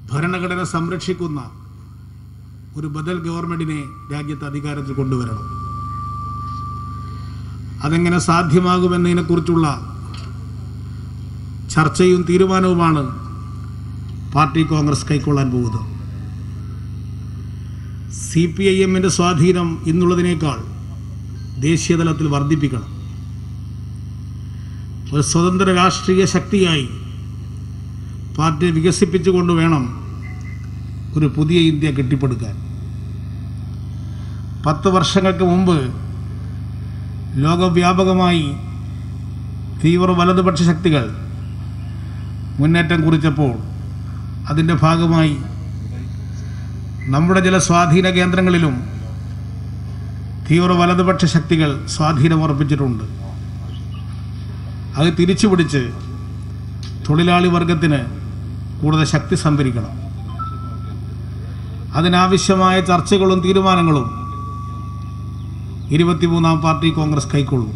ഭരണഘടന സംരക്ഷിക്കുന്ന ഒരു ബദൽ ഗവൺമെൻറ്റിനെ രാജ്യത്ത് അധികാരത്തിൽ കൊണ്ടുവരണം അതെങ്ങനെ സാധ്യമാകുമെന്നതിനെക്കുറിച്ചുള്ള ചർച്ചയും തീരുമാനവുമാണ് പാർട്ടി കോൺഗ്രസ് കൈക്കൊള്ളാൻ പോകുന്നത് സി പി ഐ എമ്മിൻ്റെ സ്വാധീനം ഇന്നുള്ളതിനേക്കാൾ ദേശീയതലത്തിൽ വർദ്ധിപ്പിക്കണം ഒരു സ്വതന്ത്ര രാഷ്ട്രീയ ശക്തിയായി പാർട്ടി വികസിപ്പിച്ചുകൊണ്ട് വേണം ഒരു പുതിയ ഇന്ത്യ കെട്ടിപ്പടുക്കാൻ പത്ത് വർഷങ്ങൾക്ക് മുമ്പ് ലോകവ്യാപകമായി തീവ്ര വലതുപക്ഷ ശക്തികൾ മുന്നേറ്റം കുറിച്ചപ്പോൾ അതിൻ്റെ ഭാഗമായി നമ്മുടെ ചില സ്വാധീന കേന്ദ്രങ്ങളിലും തീവ്ര വലതുപക്ഷ ശക്തികൾ സ്വാധീനമുറപ്പിച്ചിട്ടുണ്ട് അത് തിരിച്ചുപിടിച്ച് തൊഴിലാളി വർഗത്തിന് കൂടുതൽ ശക്തി സംഭരിക്കണം അതിനാവശ്യമായ ചർച്ചകളും തീരുമാനങ്ങളും ഇരുപത്തിമൂന്നാം പാർട്ടി കോൺഗ്രസ് കൈക്കൊള്ളും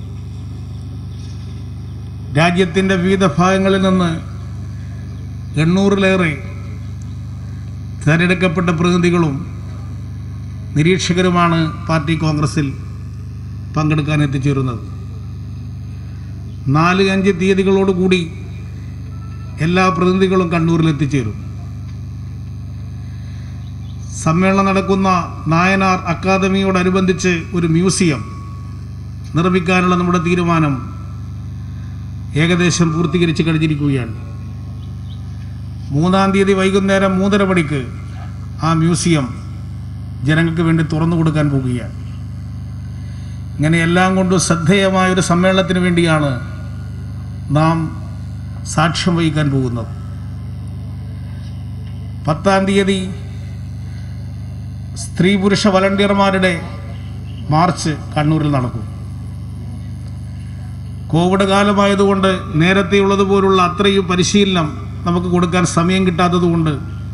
രാജ്യത്തിൻ്റെ വിവിധ ഭാഗങ്ങളിൽ നിന്ന് എണ്ണൂറിലേറെ തിരഞ്ഞെടുക്കപ്പെട്ട പ്രതിനിധികളും നിരീക്ഷകരുമാണ് പാർട്ടി കോൺഗ്രസിൽ പങ്കെടുക്കാൻ എത്തിച്ചേരുന്നത് നാല് അഞ്ച് തീയതികളോടുകൂടി എല്ലാ പ്രതിനിധികളും കണ്ണൂരിൽ എത്തിച്ചേരും സമ്മേളനം നടക്കുന്ന നായനാർ അക്കാദമിയോടനുബന്ധിച്ച് ഒരു മ്യൂസിയം നിർമ്മിക്കാനുള്ള നമ്മുടെ തീരുമാനം ഏകദേശം പൂർത്തീകരിച്ച് കഴിഞ്ഞിരിക്കുകയാണ് മൂന്നാം തീയതി വൈകുന്നേരം മൂന്നര മണിക്ക് ആ മ്യൂസിയം ജനങ്ങൾക്ക് വേണ്ടി തുറന്നു കൊടുക്കാൻ പോകുകയാണ് ഇങ്ങനെ എല്ലാം കൊണ്ടും ശ്രദ്ധേയമായൊരു സമ്മേളനത്തിന് വേണ്ടിയാണ് നാം സാക്ഷ്യം വഹിക്കാൻ പോകുന്നത് പത്താം തീയതി സ്ത്രീ പുരുഷ വളണ്ടിയർമാരുടെ മാർച്ച് കണ്ണൂരിൽ നടക്കും കോവിഡ് കാലമായതുകൊണ്ട് നേരത്തെയുള്ളതുപോലുള്ള അത്രയും പരിശീലനം നമുക്ക് കൊടുക്കാൻ സമയം കിട്ടാത്തതുകൊണ്ട്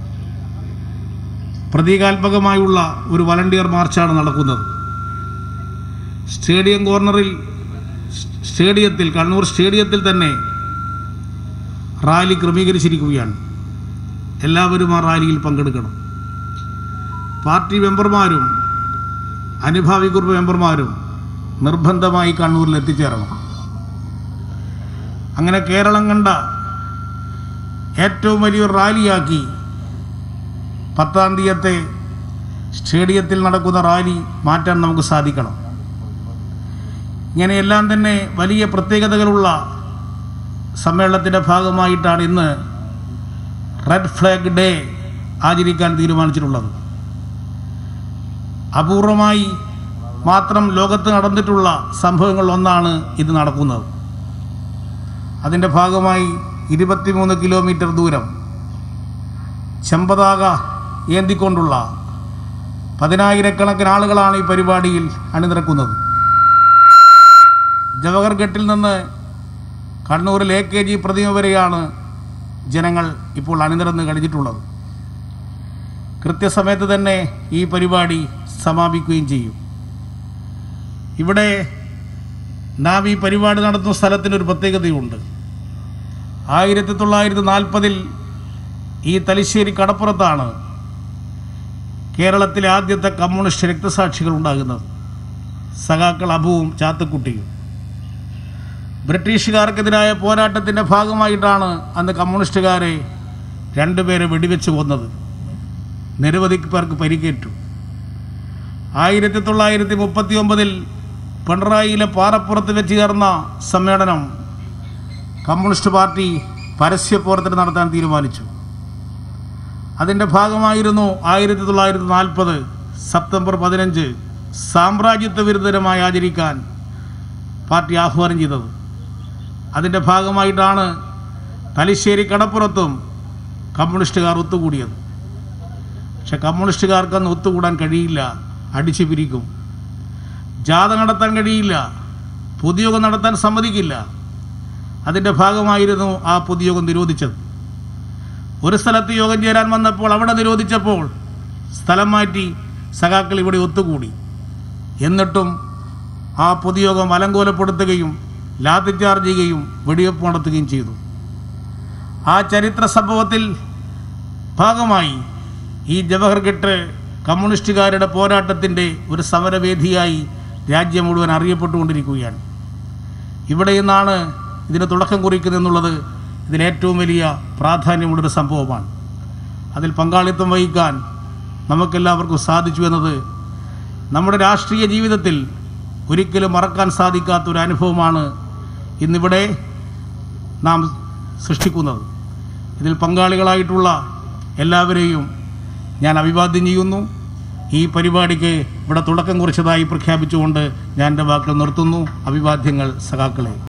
പ്രതീകാത്മകമായുള്ള ഒരു വളണ്ടിയർ മാർച്ചാണ് നടക്കുന്നത് സ്റ്റേഡിയം കോർണറിൽ സ്റ്റേഡിയത്തിൽ കണ്ണൂർ സ്റ്റേഡിയത്തിൽ തന്നെ റാലി ക്രമീകരിച്ചിരിക്കുകയാണ് എല്ലാവരും ആ റാലിയിൽ പങ്കെടുക്കണം പാർട്ടി മെമ്പർമാരും അനുഭാവി ഗ്രൂപ്പ് മെമ്പർമാരും നിർബന്ധമായി കണ്ണൂരിൽ എത്തിച്ചേരണം അങ്ങനെ കേരളം കണ്ട ഏറ്റവും വലിയൊരു റാലിയാക്കി പത്താം തീയത്തെ സ്റ്റേഡിയത്തിൽ നടക്കുന്ന റാലി മാറ്റാൻ നമുക്ക് സാധിക്കണം ഇങ്ങനെയെല്ലാം തന്നെ വലിയ പ്രത്യേകതകളുള്ള സമ്മേളനത്തിൻ്റെ ഭാഗമായിട്ടാണ് ഇന്ന് റെഡ് ഫ്ലാഗ് ഡേ ആചരിക്കാൻ തീരുമാനിച്ചിട്ടുള്ളത് അപൂർവമായി മാത്രം ലോകത്ത് നടന്നിട്ടുള്ള സംഭവങ്ങൾ ഒന്നാണ് ഇത് നടക്കുന്നത് അതിൻ്റെ ഭാഗമായി ഇരുപത്തിമൂന്ന് കിലോമീറ്റർ ദൂരം ചെമ്പതാക ഏന്തിക്കൊണ്ടുള്ള പതിനായിരക്കണക്കിന് ആളുകളാണ് ഈ പരിപാടിയിൽ അണിനിരക്കുന്നത് ജവഹർ ഗട്ടിൽ നിന്ന് കണ്ണൂരിൽ എ കെ ജി പ്രതിമ വരെയാണ് ജനങ്ങൾ ഇപ്പോൾ അണിനിരന്ന് കഴിഞ്ഞിട്ടുള്ളത് കൃത്യസമയത്ത് തന്നെ ഈ പരിപാടി സമാപിക്കുകയും ചെയ്യും ഇവിടെ നാം ഈ പരിപാടി നടത്തുന്ന സ്ഥലത്തിനൊരു പ്രത്യേകതയുണ്ട് ആയിരത്തി തൊള്ളായിരത്തി നാൽപ്പതിൽ ഈ തലശ്ശേരി കടപ്പുറത്താണ് കേരളത്തിലെ ആദ്യത്തെ കമ്മ്യൂണിസ്റ്റ് രക്തസാക്ഷികൾ ഉണ്ടാകുന്നത് സഖാക്കൾ അബുവും ചാത്തക്കുട്ടിയും ബ്രിട്ടീഷുകാർക്കെതിരായ പോരാട്ടത്തിൻ്റെ ഭാഗമായിട്ടാണ് അന്ന് കമ്മ്യൂണിസ്റ്റുകാരെ രണ്ടുപേരെ വെടിവെച്ച് കൊന്നത് നിരവധി പേർക്ക് പരിക്കേറ്റു ആയിരത്തി തൊള്ളായിരത്തി മുപ്പത്തി ഒമ്പതിൽ പിണറായിയിലെ പാറപ്പുറത്ത് വെച്ച് ചേർന്ന സമ്മേളനം കമ്മ്യൂണിസ്റ്റ് പാർട്ടി പരസ്യപ്രവർത്തനം നടത്താൻ തീരുമാനിച്ചു അതിൻ്റെ ഭാഗമായിരുന്നു ആയിരത്തി തൊള്ളായിരത്തി നാൽപ്പത് സെപ്റ്റംബർ പതിനഞ്ച് സാമ്രാജ്യത്വ വിരുദ്ധരമായി ആചരിക്കാൻ പാർട്ടി ആഹ്വാനം ചെയ്തത് അതിൻ്റെ ഭാഗമായിട്ടാണ് തലശ്ശേരി കടപ്പുറത്തും കമ്മ്യൂണിസ്റ്റുകാർ ഒത്തുകൂടിയത് പക്ഷെ കമ്മ്യൂണിസ്റ്റുകാർക്കൊന്നും ഒത്തുകൂടാൻ കഴിയില്ല അടിച്ചു പിരിക്കും ജാഥ നടത്താൻ കഴിയില്ല പൊതുയോഗം നടത്താൻ സമ്മതിക്കില്ല അതിൻ്റെ ഭാഗമായിരുന്നു ആ പൊതുയോഗം നിരോധിച്ചത് ഒരു സ്ഥലത്ത് യോഗം ചേരാൻ വന്നപ്പോൾ അവിടെ നിരോധിച്ചപ്പോൾ സ്ഥലം മാറ്റി സഖാക്കൾ ഇവിടെ ഒത്തുകൂടി എന്നിട്ടും ആ പൊതുയോഗം അലങ്കോലപ്പെടുത്തുകയും ലാത്തിച്ചാർജ് ചെയ്യുകയും വെടിവെപ്പ് നടത്തുകയും ചെയ്തു ആ ചരിത്ര സംഭവത്തിൽ ഭാഗമായി ഈ ജവഹർഗട്ട് കമ്മ്യൂണിസ്റ്റുകാരുടെ പോരാട്ടത്തിൻ്റെ ഒരു സമരവേദിയായി രാജ്യം മുഴുവൻ അറിയപ്പെട്ടുകൊണ്ടിരിക്കുകയാണ് ഇവിടെ നിന്നാണ് ഇതിന് തുടക്കം കുറിക്കുന്നതെന്നുള്ളത് ഇതിലേറ്റവും വലിയ പ്രാധാന്യമുള്ളൊരു സംഭവമാണ് അതിൽ പങ്കാളിത്തം വഹിക്കാൻ നമുക്കെല്ലാവർക്കും സാധിച്ചു എന്നത് നമ്മുടെ രാഷ്ട്രീയ ജീവിതത്തിൽ ഒരിക്കലും മറക്കാൻ സാധിക്കാത്ത ഒരു അനുഭവമാണ് ഇന്നിവിടെ നാം സൃഷ്ടിക്കുന്നത് ഇതിൽ പങ്കാളികളായിട്ടുള്ള എല്ലാവരെയും ഞാൻ അഭിവാദ്യം ചെയ്യുന്നു ഈ പരിപാടിക്ക് ഇവിടെ തുടക്കം കുറിച്ചതായി പ്രഖ്യാപിച്ചുകൊണ്ട് ഞാൻ എൻ്റെ വാക്കുകൾ നിർത്തുന്നു അഭിവാദ്യങ്ങൾ സഖാക്കളെ